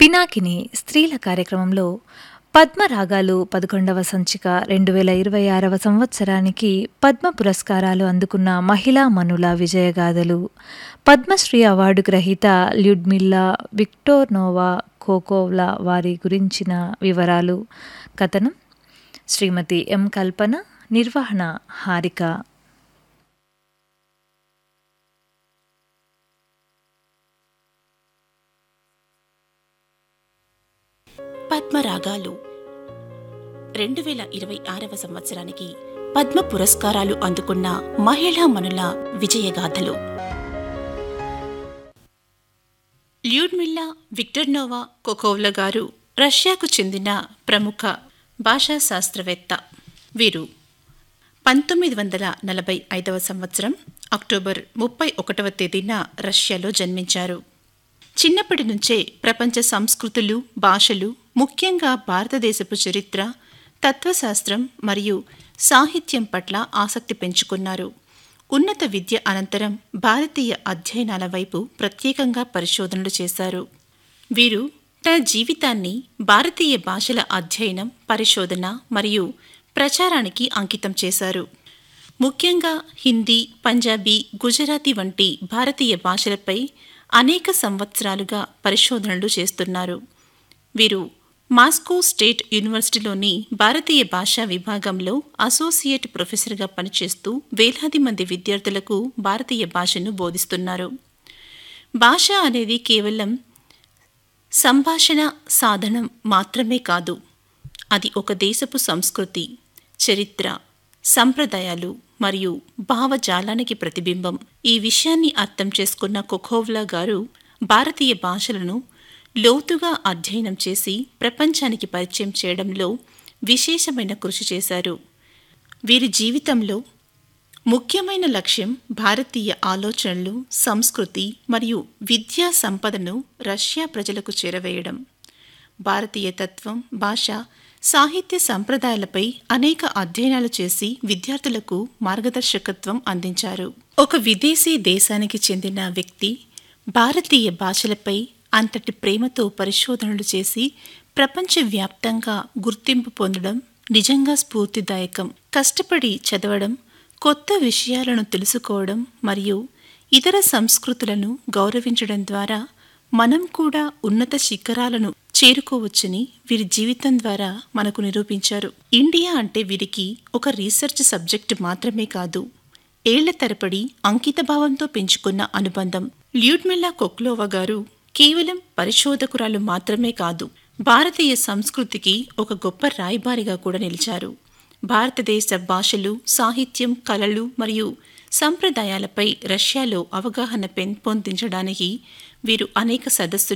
పినాకిని స్త్రీల కార్యక్రమంలో పద్మరాగాలు పదకొండవ సంచిక రెండు వేల ఇరవై ఆరవ సంవత్సరానికి పద్మ పురస్కారాలు అందుకున్న మహిళా మనుల విజయగాథలు పద్మశ్రీ అవార్డు గ్రహీత ల్యుడ్మిల్లా విక్టోర్నోవా కోకోవ్లా వారి గురించిన వివరాలు కథనం శ్రీమతి ఎం కల్పన నిర్వహణ హారిక పద్మరాగాలు రెండు వేల ఇరవై ఆరవ సంవత్సరానికి పద్మ పురస్కారాలు అందుకున్న మహిళా మనుల విజయగాథలు ల్యూడ్మిల్లా విక్టర్నోవా కొకోవ్ల గారు రష్యాకు చెందిన ప్రముఖ భాషా శాస్త్రవేత్త వీరు పంతొమ్మిది వందల నలభై ఐదవ సంవత్సరం అక్టోబర్ ముప్పై ఒకటవ తేదీన రష్యాలో జన్మించారు చిన్నప్పటి నుంచే ప్రపంచ సంస్కృతులు భాషలు ముఖ్యంగా భారతదేశపు చరిత్ర తత్వశాస్త్రం మరియు సాహిత్యం పట్ల ఆసక్తి పెంచుకున్నారు ఉన్నత విద్య అనంతరం భారతీయ అధ్యయనాల వైపు ప్రత్యేకంగా పరిశోధనలు చేశారు వీరు తన జీవితాన్ని భారతీయ భాషల అధ్యయనం పరిశోధన మరియు ప్రచారానికి అంకితం చేశారు ముఖ్యంగా హిందీ పంజాబీ గుజరాతీ వంటి భారతీయ భాషలపై అనేక సంవత్సరాలుగా పరిశోధనలు చేస్తున్నారు వీరు మాస్కో స్టేట్ యూనివర్సిటీలోని భారతీయ భాషా విభాగంలో అసోసియేట్ ప్రొఫెసర్గా పనిచేస్తూ వేలాది మంది విద్యార్థులకు భారతీయ భాషను బోధిస్తున్నారు భాష అనేది కేవలం సంభాషణ సాధనం మాత్రమే కాదు అది ఒక దేశపు సంస్కృతి చరిత్ర సంప్రదాయాలు మరియు భావజాలానికి ప్రతిబింబం ఈ విషయాన్ని అర్థం చేసుకున్న కొఖోవ్లా గారు భారతీయ భాషలను లోతుగా అధ్యయనం చేసి ప్రపంచానికి పరిచయం చేయడంలో విశేషమైన కృషి చేశారు వీరి జీవితంలో ముఖ్యమైన లక్ష్యం భారతీయ ఆలోచనలు సంస్కృతి మరియు విద్యా సంపదను రష్యా ప్రజలకు చేరవేయడం భారతీయ తత్వం భాష సాహిత్య సంప్రదాయాలపై అనేక అధ్యయనాలు చేసి విద్యార్థులకు మార్గదర్శకత్వం అందించారు ఒక విదేశీ దేశానికి చెందిన వ్యక్తి భారతీయ భాషలపై అంతటి ప్రేమతో పరిశోధనలు చేసి ప్రపంచవ్యాప్తంగా గుర్తింపు పొందడం నిజంగా స్ఫూర్తిదాయకం కష్టపడి చదవడం కొత్త విషయాలను తెలుసుకోవడం మరియు ఇతర సంస్కృతులను గౌరవించడం ద్వారా మనం కూడా ఉన్నత శిఖరాలను చేరుకోవచ్చని వీరి జీవితం ద్వారా మనకు నిరూపించారు ఇండియా అంటే వీరికి ఒక రీసెర్చ్ సబ్జెక్టు మాత్రమే కాదు ఏళ్ల తరపడి అంకితభావంతో పెంచుకున్న అనుబంధం ల్యూడ్మిల్లా కొక్లోవా గారు కేవలం పరిశోధకురాలు మాత్రమే కాదు భారతీయ సంస్కృతికి ఒక గొప్ప రాయబారిగా కూడా నిలిచారు భారతదేశ భాషలు సాహిత్యం కళలు మరియు సంప్రదాయాలపై రష్యాలో అవగాహన పెంపొందించడానికి వీరు అనేక సదస్సులు